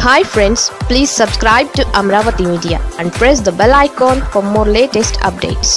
hi friends please subscribe to Amaravati media and press the bell icon for more latest updates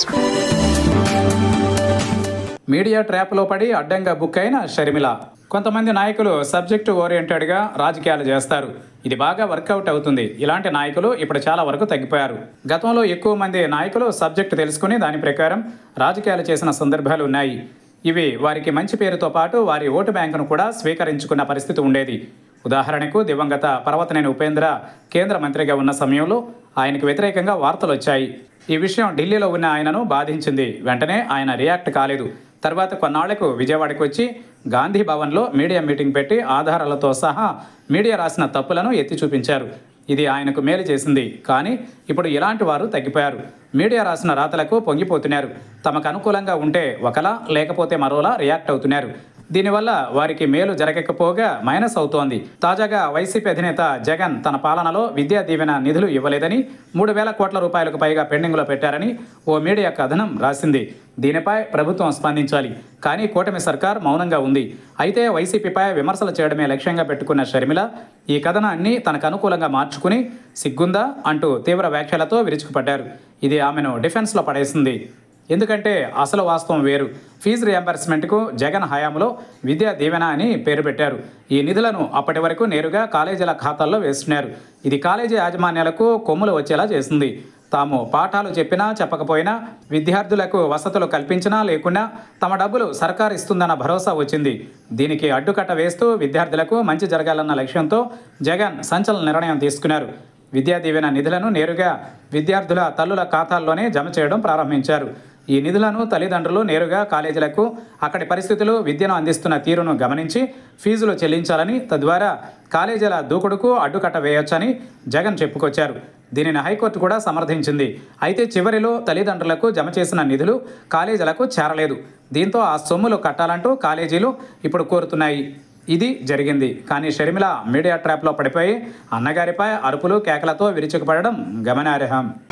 media ట్రాప్లో పడి అడ్డంగా book అయిన షర్మిల కొంతమంది నాయకులు సబ్జెక్టు ఓరియంటెడ్గా రాజకీయాలు చేస్తారు ఇది బాగా వర్కౌట్ అవుతుంది ఇలాంటి నాయకులు ఇప్పుడు చాలా వరకు తగ్గిపోయారు గతంలో ఎక్కువ మంది నాయకులు సబ్జెక్టు తెలుసుకుని దాని ప్రకారం రాజకీయాలు చేసిన సందర్భాలు ఉన్నాయి ఇవి వారికి మంచి పేరుతో పాటు వారి ఓటు బ్యాంకును కూడా స్వీకరించుకున్న పరిస్థితి ఉండేది ఉదాహరణకు దివంగత పర్వతనేని ఉపేంద్ర కేంద్ర మంత్రిగా ఉన్న సమయంలో ఆయనకు వ్యతిరేకంగా వార్తలు వచ్చాయి ఈ విషయం ఢిల్లీలో ఉన్న ఆయనను బాధించింది వెంటనే ఆయన రియాక్ట్ కాలేదు తర్వాత కొన్నాళ్లకు విజయవాడకు వచ్చి గాంధీ భవన్లో మీడియా మీటింగ్ పెట్టి ఆధారాలతో సహా మీడియా రాసిన తప్పులను ఎత్తి చూపించారు ఇది ఆయనకు మేలు చేసింది కానీ ఇప్పుడు ఇలాంటి వారు తగ్గిపోయారు మీడియా రాసిన రాతలకు పొంగిపోతున్నారు తమకు అనుకూలంగా ఉంటే ఒకలా లేకపోతే మరోలా రియాక్ట్ అవుతున్నారు దీనివల్ల వారికి మేలు జరగకపోగా మైనస్ అవుతోంది తాజాగా వైసీపీ అధినేత జగన్ తన పాలనలో విద్యా దీవెన నిధులు ఇవ్వలేదని మూడు వేల కోట్ల రూపాయలకు పైగా పెండింగ్లో పెట్టారని ఓ మీడియా కథనం రాసింది దీనిపై ప్రభుత్వం స్పందించాలి కానీ కూటమి సర్కార్ మౌనంగా ఉంది అయితే వైసీపీపై విమర్శలు చేయడమే లక్ష్యంగా పెట్టుకున్న షర్మిల ఈ కథనాన్ని తనకు అనుకూలంగా మార్చుకుని సిగ్గుందా అంటూ తీవ్ర వ్యాఖ్యలతో విరుచుకుపడ్డారు ఇది ఆమెను డిఫెన్స్లో పడేసింది ఎందుకంటే అసలు వాస్తవం వేరు ఫీజు రియంబర్స్మెంట్కు జగన్ హయాంలో విద్యా దీవెన అని పేరు పెట్టారు ఈ నిధులను అప్పటి వరకు నేరుగా కాలేజీల ఖాతాల్లో వేస్తున్నారు ఇది కాలేజీ యాజమాన్యాలకు కొమ్ములు వచ్చేలా చేసింది తాము పాఠాలు చెప్పినా చెప్పకపోయినా విద్యార్థులకు వసతులు కల్పించినా లేకున్నా తమ డబ్బులు సర్కార్ ఇస్తుందన్న భరోసా వచ్చింది దీనికి అడ్డుకట్ట వేస్తూ విద్యార్థులకు మంచి జరగాలన్న లక్ష్యంతో జగన్ సంచలన నిర్ణయం తీసుకున్నారు విద్యా దీవెన నిధులను నేరుగా విద్యార్థుల తల్లుల ఖాతాల్లోనే జమ చేయడం ప్రారంభించారు ఈ నిధులను తల్లిదండ్రులు నేరుగా కాలేజీలకు అక్కడి పరిస్థితులు విద్యను అందిస్తున్న తీరును గమనించి ఫీజులు చెల్లించాలని తద్వారా కాలేజీల దూకుడుకు అడ్డుకట్ట వేయొచ్చని జగన్ చెప్పుకొచ్చారు దీనిని హైకోర్టు కూడా సమర్థించింది అయితే చివరిలో తల్లిదండ్రులకు జమ చేసిన నిధులు కాలేజీలకు చేరలేదు దీంతో ఆ సొమ్ములు కట్టాలంటూ కాలేజీలు ఇప్పుడు కోరుతున్నాయి ఇది జరిగింది కానీ షర్మిల మీడియా ట్రాప్లో పడిపోయి అన్నగారిపై అరుపులు కేకలతో విరుచుకుపడడం గమనార్హం